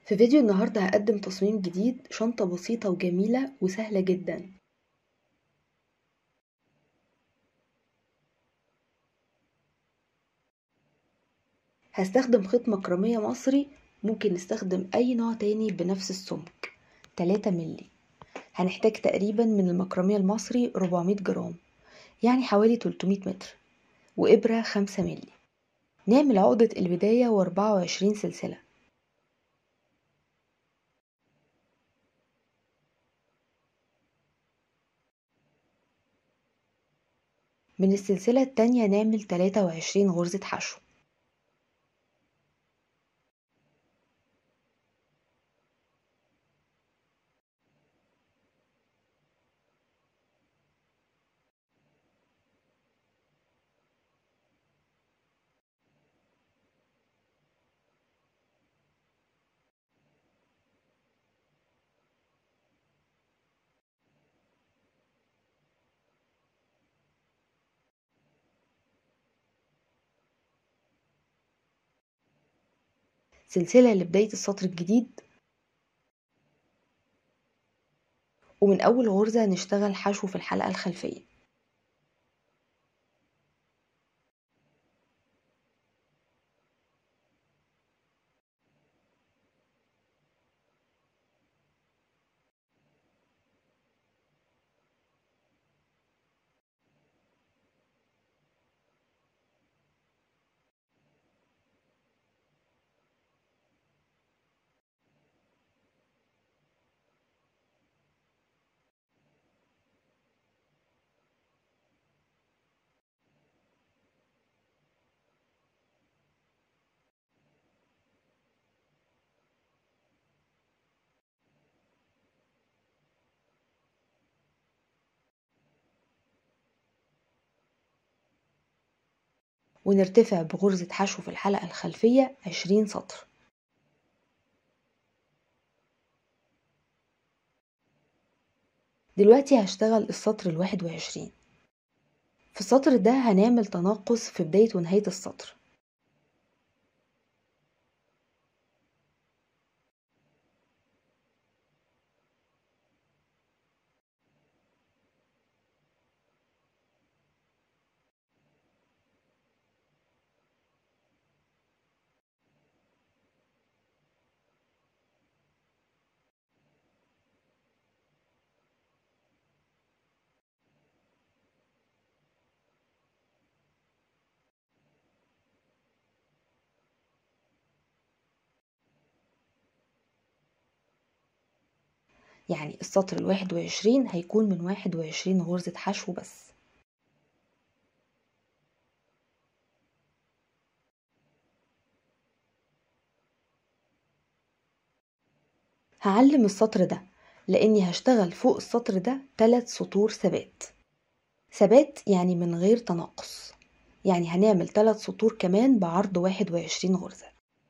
في فيديو النهاردة هقدم تصميم جديد شنطة بسيطة وجميلة وسهلة جدا هستخدم خيط مكرمية مصري ممكن نستخدم أي نوع تاني بنفس السمك 3 ملي هنحتاج تقريبا من المكرمية المصري 400 جرام يعني حوالي 300 متر وإبرة 5 ملي نعمل عقدة البداية وأربعة وعشرين سلسلة من السلسلة التانية نعمل تلاتة وعشرين غرزة حشو سلسلة لبداية السطر الجديد ومن أول غرزة نشتغل حشو في الحلقة الخلفية ونرتفع بغرزة حشو في الحلقة الخلفية عشرين سطر دلوقتي هشتغل السطر الواحد وعشرين في السطر ده هنعمل تناقص في بداية ونهاية السطر يعني السطر الواحد وعشرين هيكون من واحد وعشرين غرزة حشو بس هعلم السطر ده لاني هشتغل فوق السطر ده تلات سطور ثبات ثبات يعني من غير تناقص يعني هنعمل تلات سطور كمان بعرض واحد وعشرين غرزة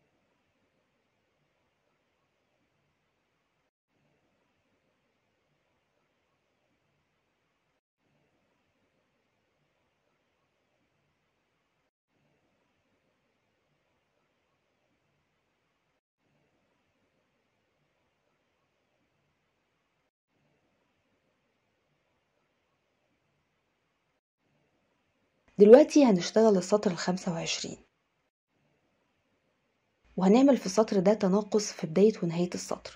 دلوقتي هنشتغل السطر الخمسة وعشرين وهنعمل في السطر ده تناقص في بداية ونهاية السطر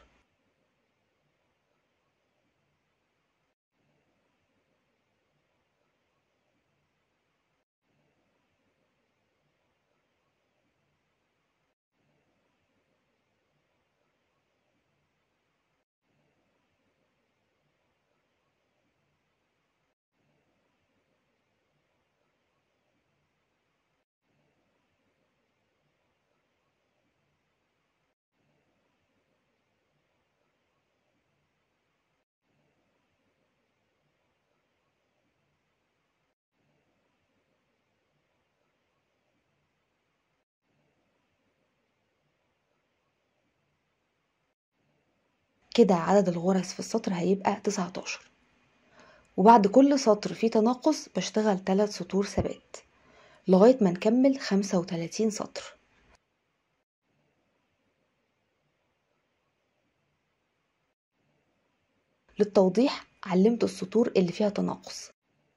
كده عدد الغرز في السطر هيبقى 19 وبعد كل سطر فيه تناقص بشتغل 3 سطور ثبات لغاية ما نكمل 35 سطر للتوضيح علمت السطور اللي فيها تناقص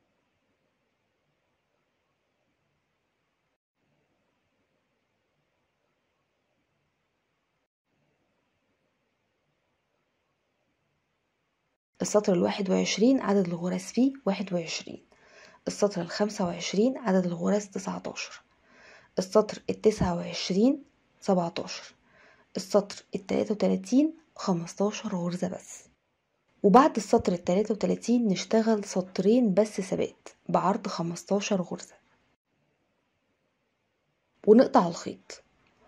السطر الواحد وعشرين عدد الغرز فيه واحد وعشرين السطر الخمسة وعشرين عدد الغرز تسعتاشر السطر التسعة وعشرين سبعتاشر السطر التلاتة وتلاتين خمستاشر غرزة بس وبعد السطر التلاتة وتلاتين نشتغل سطرين بس ثبات بعرض خمستاشر غرزة ونقطع الخيط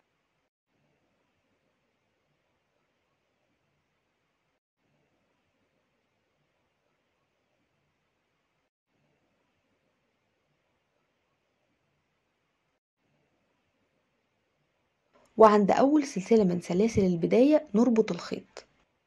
وعند أول سلسلة من سلاسل البداية نربط الخيط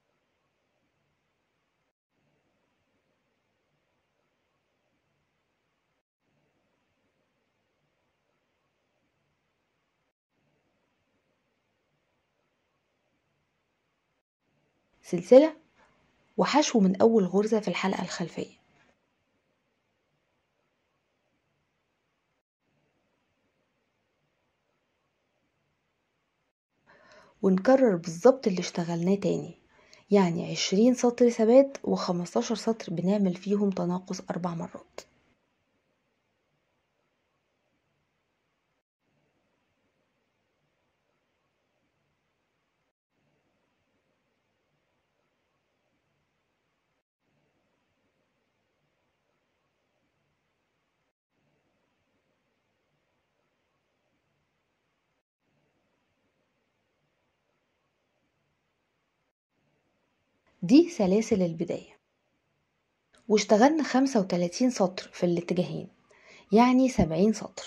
سلسلة وحشو من أول غرزة في الحلقة الخلفية ونكرر بالظبط اللي اشتغلناه تاني يعني عشرين سطر ثبات وخمستاشر سطر بنعمل فيهم تناقص أربع مرات دي سلاسل البداية واشتغلنا خمسة وتلاتين سطر في الاتجاهين يعني سبعين سطر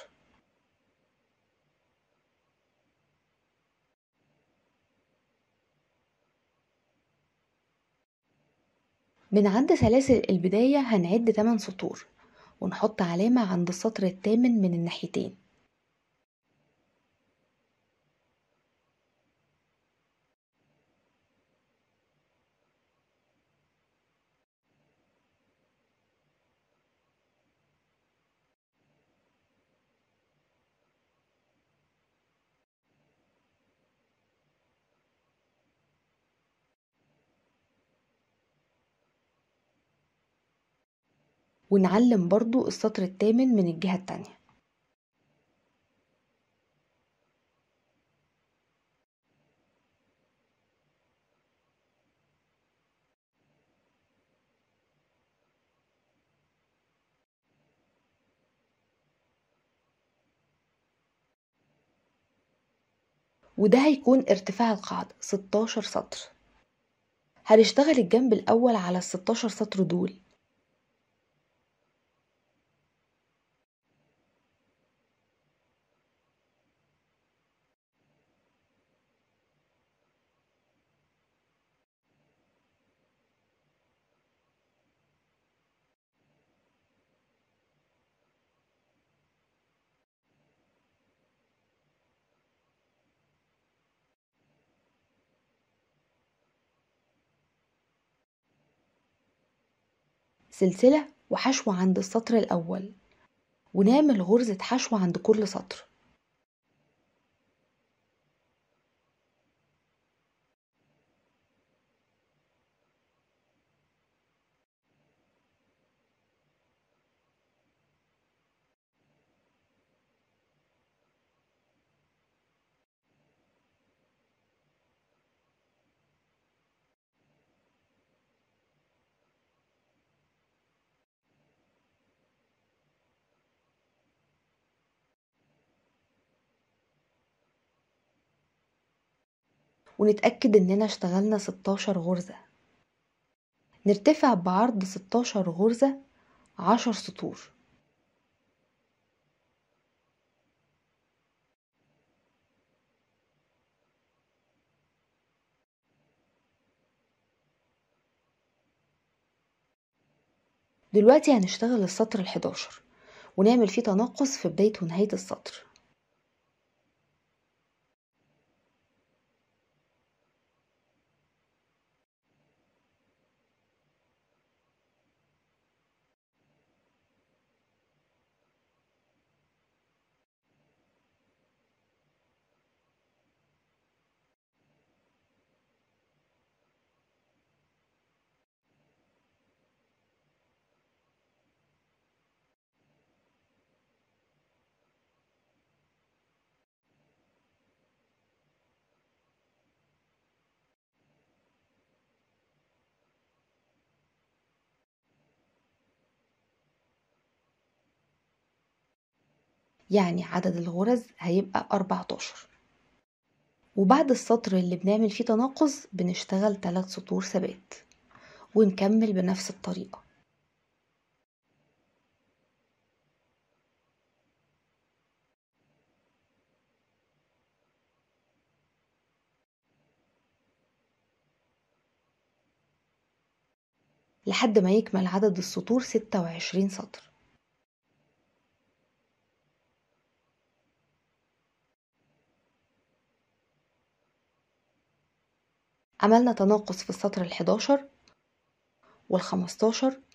من عند سلاسل البداية هنعد 8 سطور ونحط علامة عند السطر الثامن من الناحيتين ونعلم برضو السطر الثامن من الجهة التانية وده هيكون ارتفاع القاعدة 16 سطر هنشتغل الجنب الأول على ال 16 سطر دول سلسلة وحشو عند السطر الأول ونعمل غرزة حشو عند كل سطر ونتأكد إننا اشتغلنا 16 غرزة نرتفع بعرض 16 غرزة 10 سطور دلوقتي هنشتغل السطر الحداشر ونعمل فيه تناقص في بداية ونهاية السطر يعني عدد الغرز هيبقى 14 وبعد السطر اللي بنعمل فيه تناقص بنشتغل 3 سطور ثبات ونكمل بنفس الطريقة لحد ما يكمل عدد السطور 26 سطر عملنا تناقص في السطر الحداشر والخمستاشر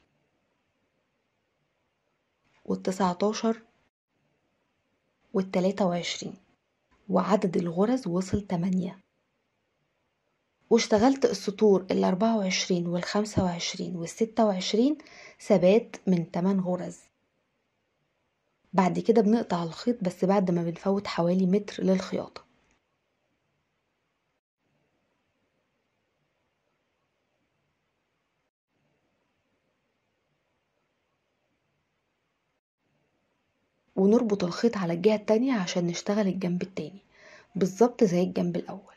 والتسعتاشر والتلاتة وعشرين وعدد الغرز وصل تمانية واشتغلت السطور الأربعة وعشرين والخمسة وعشرين والستة وعشرين ثبات من تمن غرز بعد كده بنقطع الخيط بس بعد ما بنفوت حوالي متر للخياطة ونربط الخيط على الجهة التانية عشان نشتغل الجنب التاني بالظبط زي الجنب الأول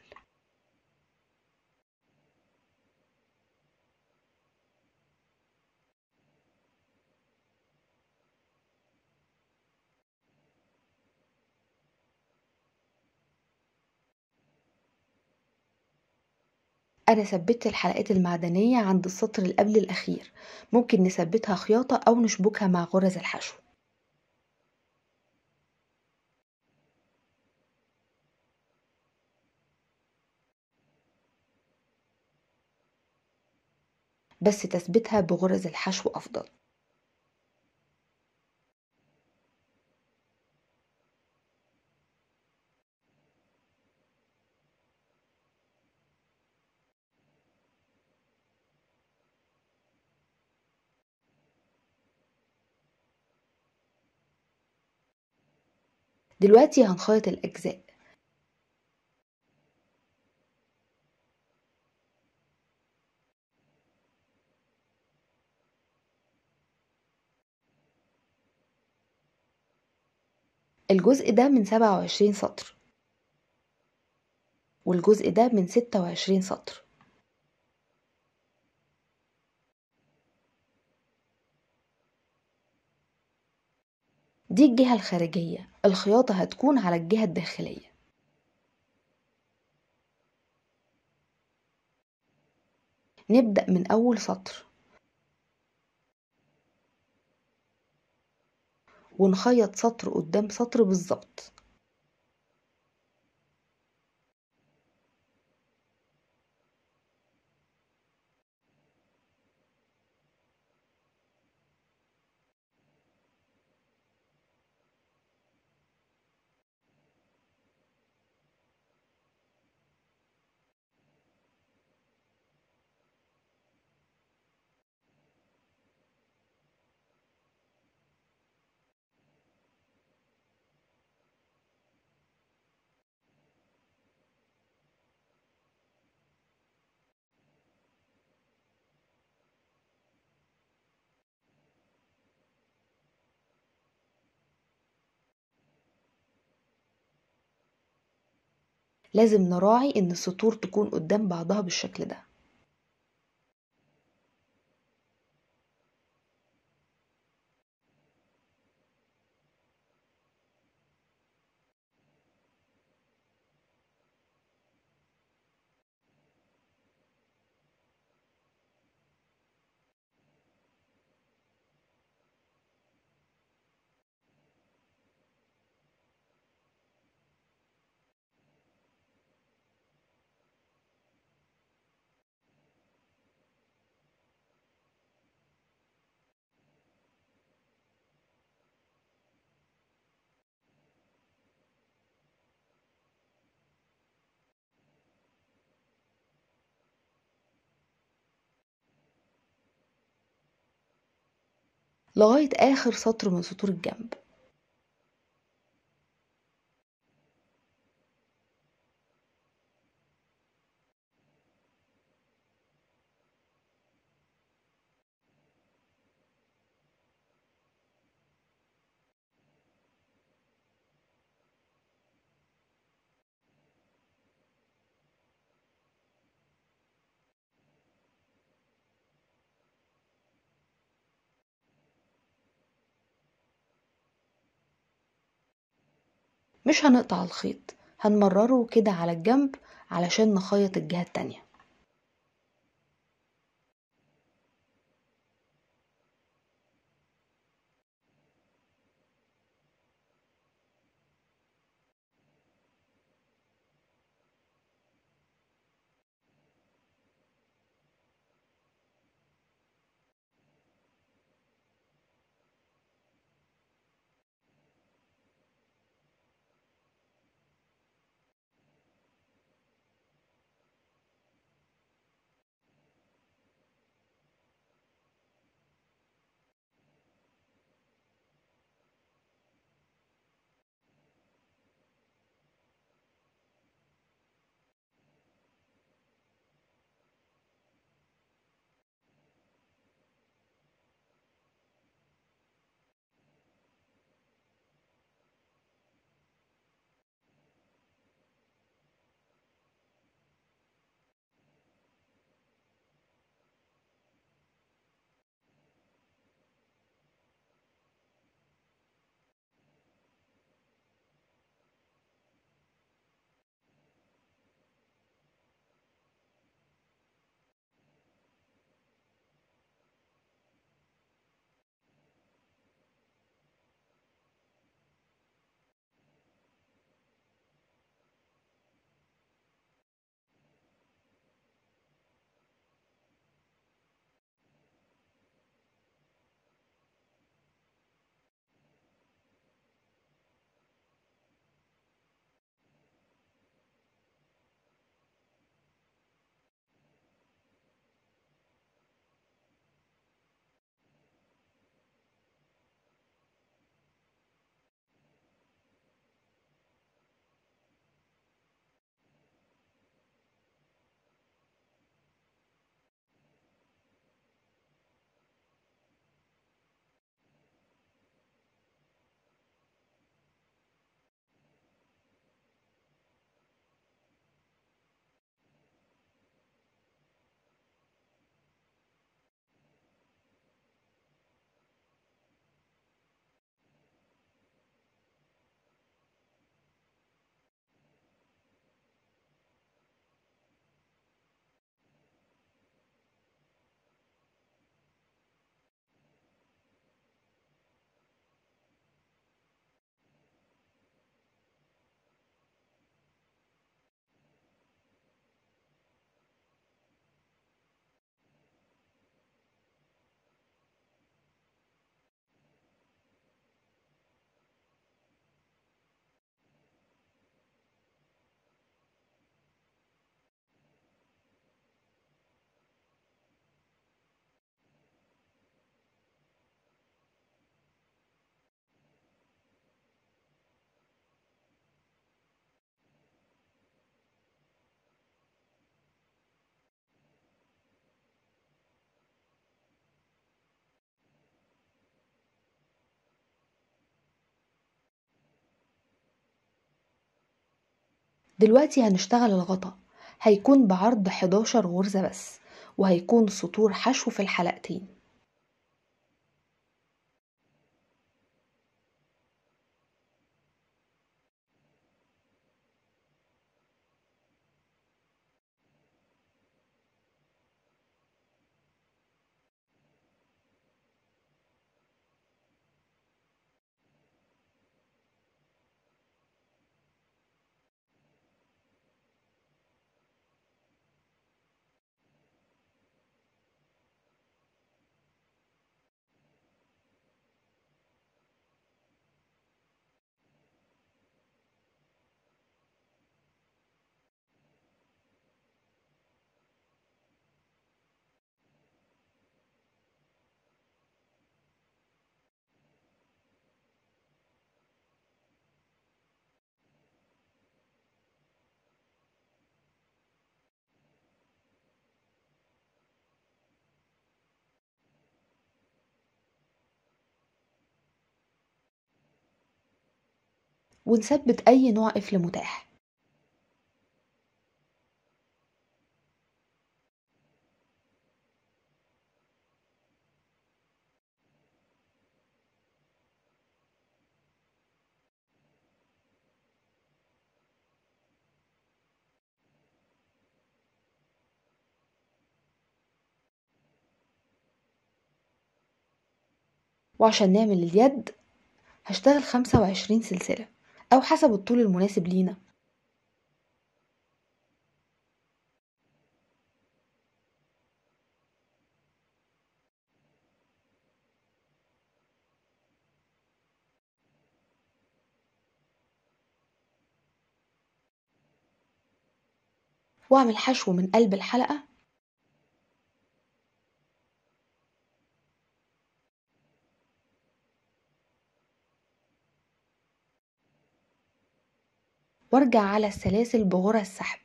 أنا ثبت الحلقات المعدنية عند السطر اللي قبل الأخير ممكن نثبتها خياطة أو نشبكها مع غرز الحشو بس تثبيتها بغرز الحشو أفضل دلوقتي هنخيط الأجزاء الجزء ده من سبعة وعشرين سطر والجزء ده من ستة وعشرين سطر دي الجهة الخارجية الخياطة هتكون على الجهة الداخلية نبدأ من أول سطر ونخيط سطر قدام سطر بالظبط لازم نراعي ان السطور تكون قدام بعضها بالشكل ده لغاية آخر سطر من سطور الجنب مش هنقطع الخيط هنمرره كده على الجنب علشان نخيط الجهة التانية دلوقتي هنشتغل الغطا هيكون بعرض 11 غرزة بس وهيكون سطور حشو في الحلقتين ونثبت أي نوع قفل متاح وعشان نعمل اليد هشتغل خمسة وعشرين سلسلة أو حسب الطول المناسب لينا واعمل حشو من قلب الحلقة وارجع على السلاسل بغرى السحب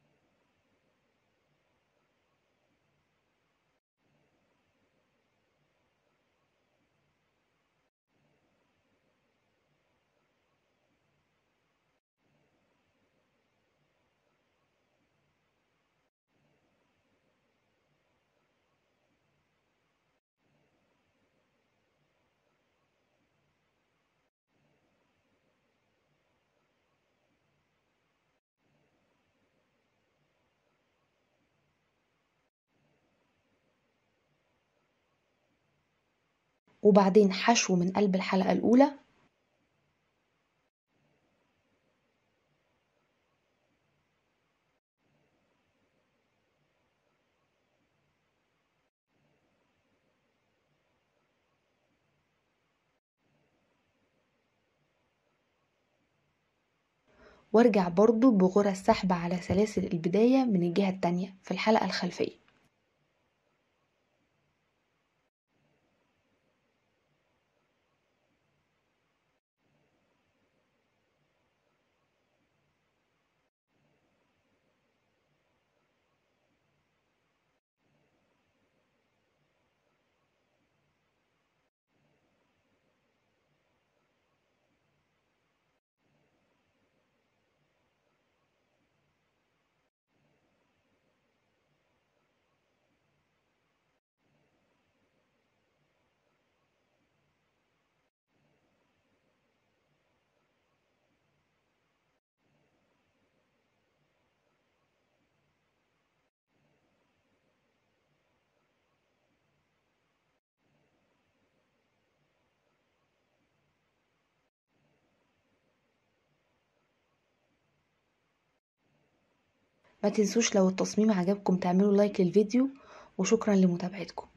وبعدين حشو من قلب الحلقة الأولى وارجع برضو بغرى السحب على سلاسل البداية من الجهة التانية في الحلقة الخلفية ما تنسوش لو التصميم عجبكم تعملوا لايك للفيديو وشكرا لمتابعتكم